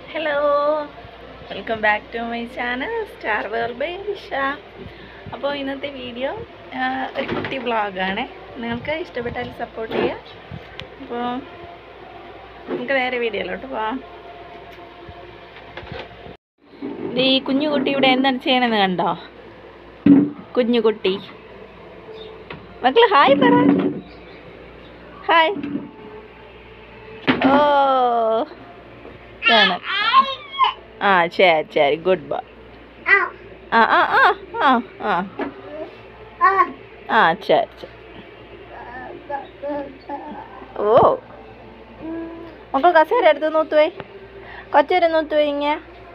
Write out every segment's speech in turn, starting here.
Hello welcome back to my channel star world by Risha അപ്പോൾ ഇന്നത്തെ video ഒരു കുട്ടി വ്ളോഗാണ് നിങ്ങൾക്ക് ഇഷ്ടപ്പെട്ടാൽ സപ്പോർട്ട് ചെയ്യുക അപ്പോൾ നമുക്ക് നേരെ വീഡിയോയിലോട്ട് പോവാം ഇത് ഈ കുഞ്ഞു കുട്ടി ഇവിടെ എന്താണ് ചെയ്യണമെന്ന് കണ്ടോ കുഞ്ഞു കുട്ടി മക്കള് ഹായ് പറ ഹായ് ഓ ഇതാണ് ആ ശരി ശരി ഗുഡ് ബൈ ആ ആ ആ ആ ആ ആ ശരി ശരി ഓ മക്കൾ കസേര എടുത്ത് നൂത്തുവേ കൊച്ചേര നൂത്തുവേ ഇങ്ങ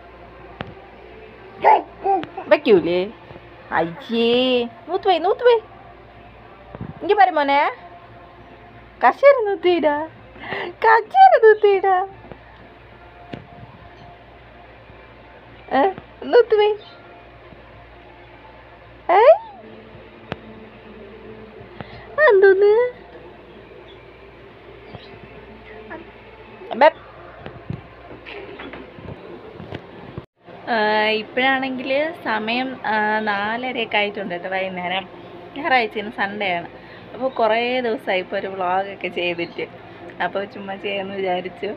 വെക്കൂലേ അയ്യേ നൂത്തുവേ നൂത്തുവേ ഇങ്ങ പറ മോനെ കസേര നൂത്തിയിടാ കസേര നൂത്തിയിടാ ഏ നൂത്തുവേ ഏ എന്തോന്ന് ബെപ്പ് ഇപ്പോഴാണെങ്കിൽ സമയം ആ, നാലരയൊക്കെ ആയിട്ടുണ്ട് കേട്ടോ വൈകുന്നേരം ഞായറാഴ്ച ഇന്ന് സൺഡേ ആണ് അപ്പോൾ കുറേ ദിവസമായി ഇപ്പോൾ ഒരു വ്ളോഗൊക്കെ ചെയ്തിട്ട് അപ്പോൾ ചുമ്മാ ചെയ്യാമെന്ന് വിചാരിച്ചു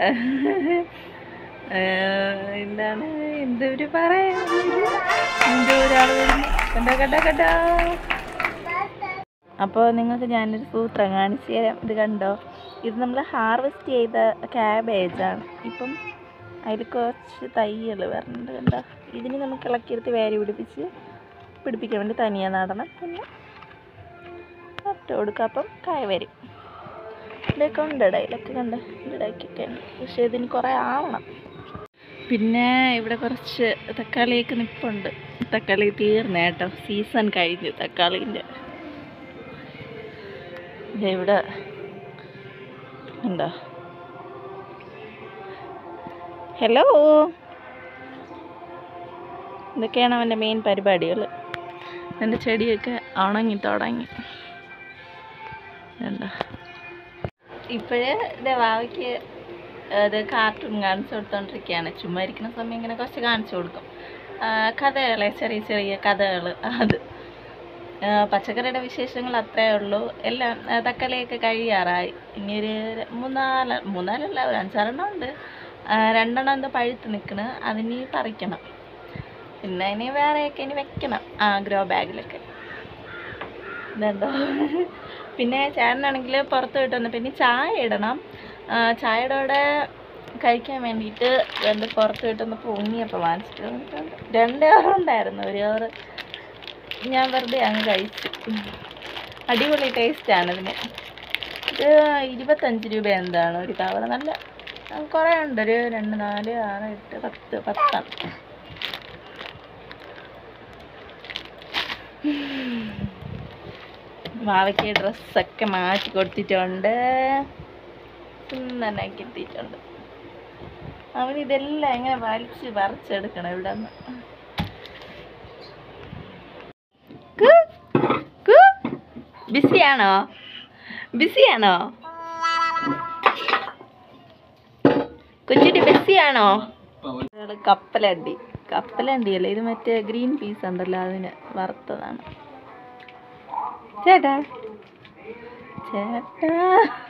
ആ, എന്താണ് എന്തൊരു പറയാൻ എന്തോ ഒരാൾ വരുന്നു കണ്ടോ കണ്ടോ കണ്ടോ അപ്പോൾ നിങ്ങൾക്ക് ഞാനൊരു സൂത്രം കാണിച്ചു തരാം ഇത് കണ്ടോ ഇത് നമ്മൾ ഹാർവെസ്റ്റ് ചെയ്ത ക്യാബേജാണ് ഇപ്പം അതിൽ കുറച്ച് തൈകൾ വരുന്നുണ്ട് കണ്ടോ ഇതിന് നമുക്ക് ഇളക്കിയെടുത്ത് വേര് പിടിപ്പിച്ച് പിടിപ്പിക്കാൻ വേണ്ടി തനിയെ നടണം പിന്നെ നട്ട് കൊടുക്കുക അപ്പം കായ വരും ഇതൊക്കെ ഉണ്ട് ഇടയിലൊക്കെ കണ്ട് ഇടയ്ക്കൊക്കെ ഉണ്ട് പക്ഷേ ഇതിന് കുറേ ആവണം പിന്നെ ഇവിടെ കുറച്ച് തക്കാളിയൊക്കെ നിപ്പുണ്ട് തക്കാളി തീർന്ന കേട്ടോ സീസൺ കഴിഞ്ഞു തക്കാളീൻ്റെ ദേ ഇവിടെ ഉണ്ടോ ഹലോ ഇതൊക്കെയാണ് അവൻ്റെ മെയിൻ പരിപാടികൾ എൻ്റെ ചെടിയൊക്കെ ഉണങ്ങി തുടങ്ങി ഉണ്ടോ ഇപ്പോഴേ ഇതേ വാവയ്ക്ക് ഇത് കാർട്ടൂൺ കാണിച്ചു കൊടുത്തോണ്ടിരിക്കുകയാണ് ചുമ്മാ ഇരിക്കുന്ന സമയം ഇങ്ങനെ കുറച്ച് കാണിച്ചു കൊടുക്കും ആ, കഥകളെ ചെറിയ ചെറിയ കഥകൾ അത് ആ, പച്ചക്കറിയുടെ വിശേഷങ്ങൾ അത്രേ ഉള്ളൂ എല്ലാം ആ, തക്കാളിയൊക്കെ കഴിയാറായി ഇനി ഒരു ര- മൂന്നാല് മൂന്നാലല്ല ഒരു അഞ്ചാറെണ്ണം ഉണ്ട് ആ, രണ്ടെണ്ണം എന്തോ പഴുത്ത് നിൽക്കണ് അതിനി പറിക്കണം പിന്നെ ഇനി വേറെയൊക്കെ ഇനി വെക്കണം ആ ഗ്രോ ബാഗിലൊക്കെ ഇതുണ്ടോ പിന്നെ ചേട്ടനാണെങ്കിൽ പുറത്ത് പോയിട്ട് വന്നു പിന്നെ ചായ ഇടണം ആ, ചായയുടെ കൂടെ കഴിക്കാൻ വേണ്ടിയിട്ട് രണ്ട് പുറത്ത് പോയിട്ടൊന്ന് പൊങ്ങിയപ്പോൾ വാങ്ങിച്ചിട്ട് വന്നിട്ടുണ്ട് രണ്ട് കവർ ഉണ്ടായിരുന്നു ഒരു കവർ ഞാൻ വെറുതെ അങ്ങ് കഴിച്ചു അടിപൊളി ടേസ്റ്റാണ് ഇതിന് ഇത് ഇരുപത്തഞ്ച് രൂപ എന്താണ് ഒരു കവർ നല്ല ആ, കുറേ ഉണ്ട് ഒരു രണ്ട് നാല് ആറ് എട്ട് പത്ത് പത്താണ് മാവയ്ക്ക് ഡ്രസ്സൊക്കെ മാറ്റി കൊടുത്തിട്ടുണ്ട് സുന്ദരനാക്കി എത്തിയിട്ടുണ്ട് അവൻ ഇതെല്ലാം ഇങ്ങനെ വലിച്ച് പറിച്ചെടുക്കണം ഇവിടെ നിന്ന് ബിസിയാണോ ബിസിയാണോ കൊച്ചുട്ടി ബിസിയാണോ ഒരാള് കപ്പലണ്ടി കപ്പലണ്ടി അല്ല ഇത് മറ്റേ ഗ്രീൻ പീസ് ഉണ്ടല്ലോ അതിന് വറുത്തതാണ് ചേട്ടാ ചേട്ടാ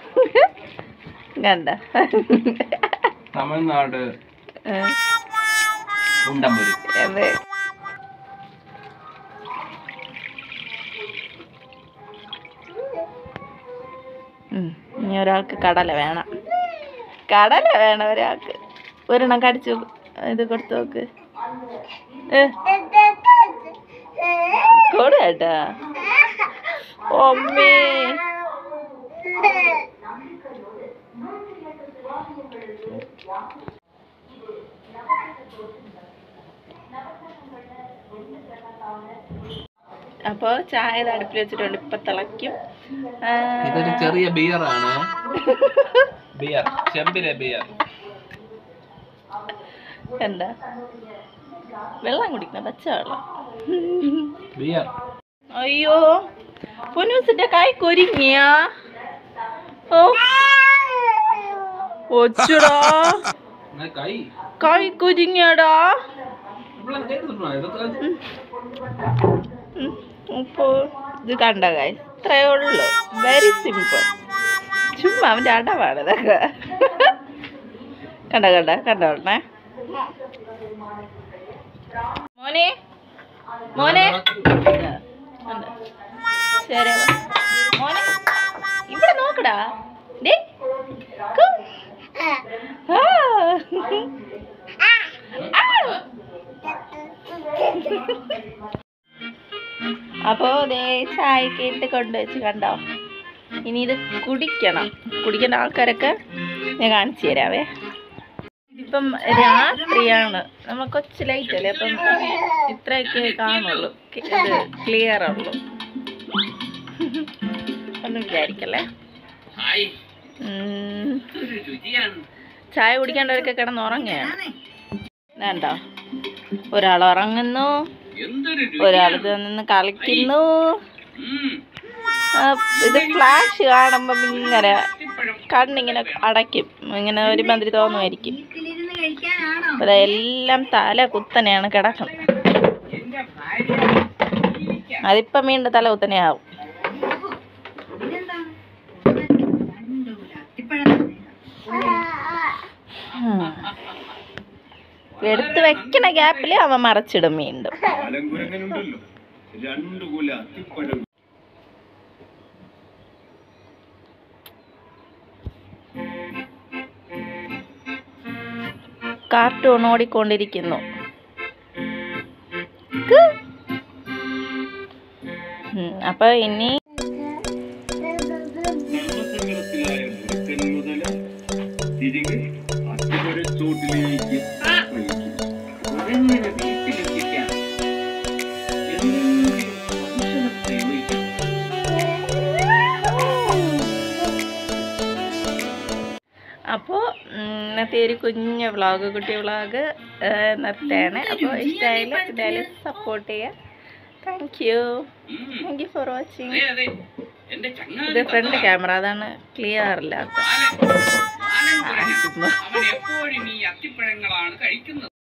കണ്ട തമിഴ്നാട് ഉണ്ടമ്പൂര് അതെ ഉം, ഇനി ഒരാൾക്ക് കടല വേണം കടല വേണം ഒരാൾക്ക് ഒരെണ്ണം കടിച്ചു ഇത് കൊടുത്തു നോക്ക് ഏ, കൊടു കേട്ടാ ഒമ്മേ അപ്പോൾ ചായ ഇത് അടുപ്പിൽ വെച്ചിട്ടുണ്ട് ഇപ്പൊ തിളയ്ക്കും ആ, ഇതൊരു ചെറിയ ബിയറാണ് ബിയർ ചെമ്പിലെ ബിയർ എന്താ വെള്ളം കുടിക്കണം പച്ച വെള്ളം ബിയർ അയ്യോ പൊന്നൂസിന്റെ കൈ കൊരിങ്ങിയാ ഓ ഒച്ചുടാ അങ്ങനെ കൈ കൈ കുരുങ്ങിയടാ ഇവിടെ കൈ എടുത്തിട്ടുണ്ടോ? ഇതൊക്കെ ഇപ്പോൾ ഇത് കണ്ട കായ് ഇത്രയേ ഉള്ളൂ വെരി സിമ്പിൾ ചുമ്മാ അവൻ്റെ അടവാണ് ഇതൊക്കെ കണ്ട കണ്ട കണ്ടോളണേ മോനെ മോനെ കണ്ടോ? ശരി വാ. മോനെ ഇവിടെ നോക്കടാ ഡേ കം. ആ. ആ. അപ്പോൾ ദേ ചായക്ക് ഇട്ട് കൊണ്ടുവച്ച് കണ്ടോ ഇനി ഇത് കുടിക്കണം കുടിക്കേണ്ട ആൾക്കാരൊക്കെ ഞാൻ കാണിച്ചു തരാവേ ഇപ്പം രാത്രിയാണ് നമ്മൾ കൊച്ചു ലൈറ്റ് അല്ലേ അപ്പം ഇത്രയൊക്കെ കാണുള്ളൂ കി- ഇത് ക്ലിയർ ഉള്ളൂ ഒന്നും വിചാരിക്കല്ലേ ഹായ് ഉം. ഒരു രുചിയാണ് ചായ കുടിക്കേണ്ടവരൊക്കെ കിടന്ന് ഉറങ്ങുകയാണ് വേണ്ടോ ഒരാൾ ഉറങ്ങുന്നു എന്തൊരു ഒരാൾ ഇത് നിന്ന് കളിക്കുന്നു ഉം. ആ, ഇത് ഫ്ലാഷ് കാണുമ്പം ഇങ്ങനെ കണ്ണിങ്ങനെ അടയ്ക്കും ഇങ്ങനെ ഒരു മന്ത്രി തോന്നുമായിരിക്കും അപ്പൊ ദാ എല്ലാം തല കുത്തനെയാണ് കിടക്കുന്നത് അതിപ്പം വീണ്ടും തല കുത്തനെയാവും ഉം. എടുത്ത് വെക്കണ ഗ്യാപ്പിൽ അവൻ മറച്ചിടും വീണ്ടും മലങ്കുരങ്ങനുണ്ടല്ലോ രണ്ടു കുല അത്തിപ്പഴം കാർട്ടൂൺ ഓടിക്കൊണ്ടിരിക്കുന്നു ക്ക്. ഉം, അപ്പൊ ഇനി ധർമ്മസങ്കടത്തിലായ മുറുക്കൻ മുതല തിരികെ അത്തിപ്പഴച്ചോട്ടിലേക്ക് കുരങ്ങനെ വീട്ടിലെത്തിക്കാൻ എന്തെങ്കിലും ഭക്ഷണത്തെ ഒഴിക്കണം. അപ്പോൾ ഇന്നത്തെ ഒരു കുഞ്ഞ് വ്ളോഗ് കുട്ടി വ്ളോഗ് ഇന്നത്തെയാണ് അപ്പോൾ ഇഷ്ടമായാലും എന്തായാലും സപ്പോർട്ട് ചെയ്യുക താങ്ക് യു ഉം. താങ്ക് യു ഫോർ വാച്ചിങ് അതെ അതെ എന്റെ ചങ്ങാതി ഇത് ഫ്രണ്ട് ക്യാമറ അതാണ് ക്ലിയർ ഇല്ലാത്ത ബാലൻ ബാലൻ കുരങ്ങൻ. അവൻ എപ്പോഴും ഈ അത്തിപ്പഴങ്ങളാണ് കഴിക്കുന്നത്